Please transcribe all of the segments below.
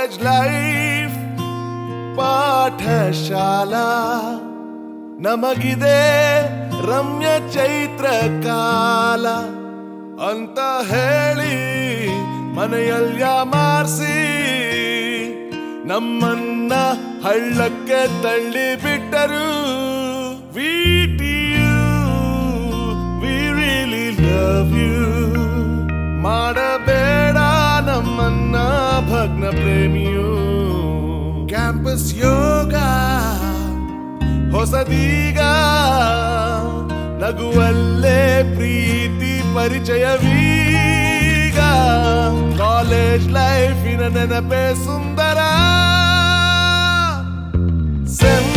College life ಪಾಠಶಾಲಾ ನಮಗಿದೆ ರಮ್ಯ ಚೈತ್ರ ಕಾಲ ಅಂತ ಹೇಳಿ ಮನೆಯಲ್ಯ ಮಾರ್ಸಿ ನಮ್ಮನ್ನ ಹಳ್ಳಕ್ಕೆ ತಳ್ಳಿ ಬಿಟ್ಟರು We you, we really love you. ಮಾಡಬೇಡ ನಮ್ಮನ್ನ ಭಗ್ನ ಪ್ರೇಮಿಯು ಕ್ಯಾಂಪಸ್ ಯೋಗ ಹೊಸದೀಗ ನಗುವಲ್ಲೇ ಪ್ರೀತಿ ಪರಿಚಯವೀಗ ಕಾಲೇಜ್ ಲೈಫಿನ ನೆನಪೇ ಸುಂದರ ಸೆಮ್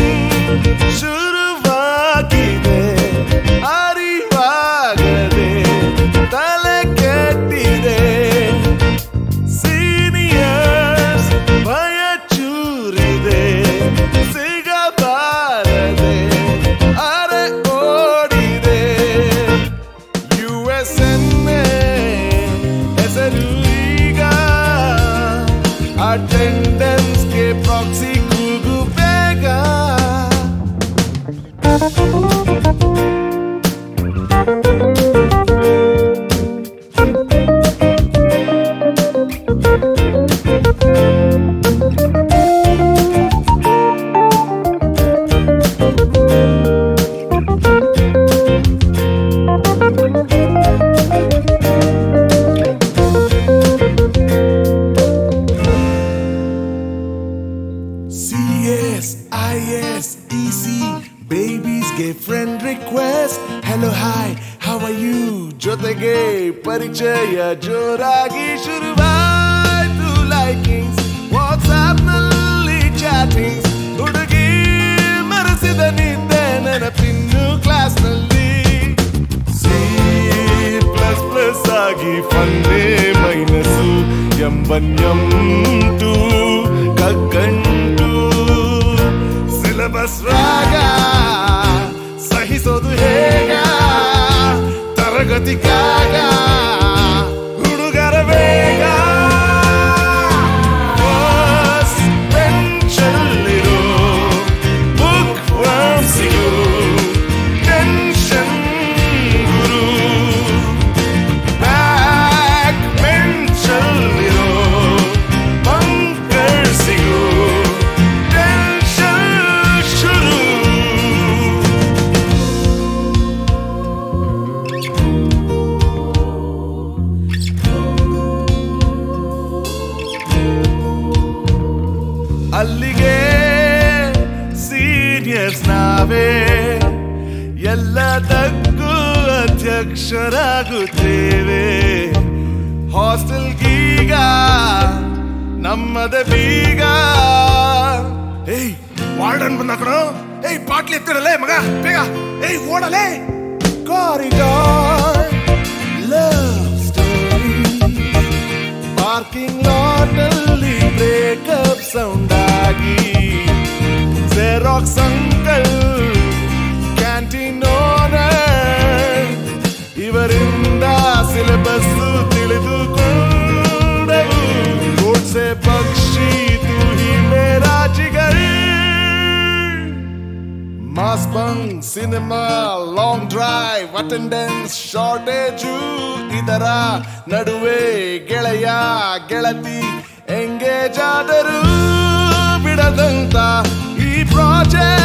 ಶುರುವಾಗಿದೆ ಅರಿವಾಗದೆ ತಲೆ ಕೆಟ್ಟಿದೆ ಸೀನಿಯರ್ಸ್ ಭಯ ಚೂರಿದೆ ಸಿಗಬಾರದೆ ಅರೆ ಓಡಿದೆ ಯು ಎಸ್ ಎನ್ ಹೆಸರು ಈಗ ಅಟೆಂಡೆನ್ಸ್ಗೆ ಪ್ರಾಕ್ಸಿ ಕೂಗು ಬೇಗ CS, IS, EC, babies ಗೆ friend request hello hi how are you ಜೊತೆಗೆ ಪರಿಚಯ ಜೋರಾಗಿ ಶುರುವಾಯ್ತು ಲೈಕಿಂಗ್ಸ್ ವಾಟ್ಸ್ಆಪ್ ನಲ್ಲಿ ಚಾಟಿಂಗ್ಸ್ ಹುಡುಗಿ ಮರೆಸಿದ ನಿದ್ದೆ ನೆನಪಿನ್ನು ಕ್ಲಾಸ್ ನಲ್ಲಿ ಸಿ ಪ್ಲಸ್ ಪ್ಲಸ್ ಆಗಿ ಫನ್ನೇ ಮೈನಸು ಎಂಬನ್ಯಂ ಟು ಕಗ್ಗಂಟು ಸಿಲೆಬಸ್ ರಾಗ ಸಹಿಸೋದು ಹೇಗ ತರಗತಿಗಾಗ ಹುಡುಗರ ಬೇಗ First bench ಅಲ್ಲಿರೋ book wormಸಿಗೂ tension ಗುರು ಬ್ಯಾಕ್ ಬೆಂಚಲ್ಲಿರೋ ಬಂಕರ್ಸಿಗೂ ಟೆನ್ಷನ್ ಶುರು ಅಲ್ಲಿಗೆ ಸೀನಿಯರ್ಸ್ ನಾವೇ ಎಲ್ಲದಕ್ಕೂ ಅಧ್ಯಕ್ಷರಾಗುತ್ತೇವೆ ಹಾಸ್ಟೆಲ್ಗೀಗ ನಮ್ಮದ ಬೀಗ ಏಯ್ ವಾರ್ಡನ್ ಬಂದ ಕಣೋ ಏಯ್ ಬಾಟ್ಲಿ ಎತ್ತಿರಲೇ ಮಗ ಬೇಗ ಏಯ್ ಓಡಲೇ corridor love story parking lot ಅಲ್ಲಿ ಬ್ರೇಕಪ್ ಸೌಂಡ್ ಆಗಿ ಜೆರಾಕ್ಸ್ ಅಂಕಲ್ ಕ್ಯಾಂಟೀನ್ ಓನರ್ ಇವರಿಂದ ಸಿಲೆಬಸ್ ತಿಳಿದುಕೊಂಡವು ಗೋಡ್ಸೆ ಪಕ್ಷಿ ತೂ ಹಿ ಮೇರಾ ಜಿಗರ್ ಮಾಸ್ ಬಂಗ್ cinema long drive attendance shortage ಇದರ ನಡುವೆ ಗೆಳೆಯ ಗೆಳತಿ ಎಂಗೇಜ್ ಆದರೂ ಬಿಡದಂತ ಈ ಪ್ರಾಜೆಕ್ಟ್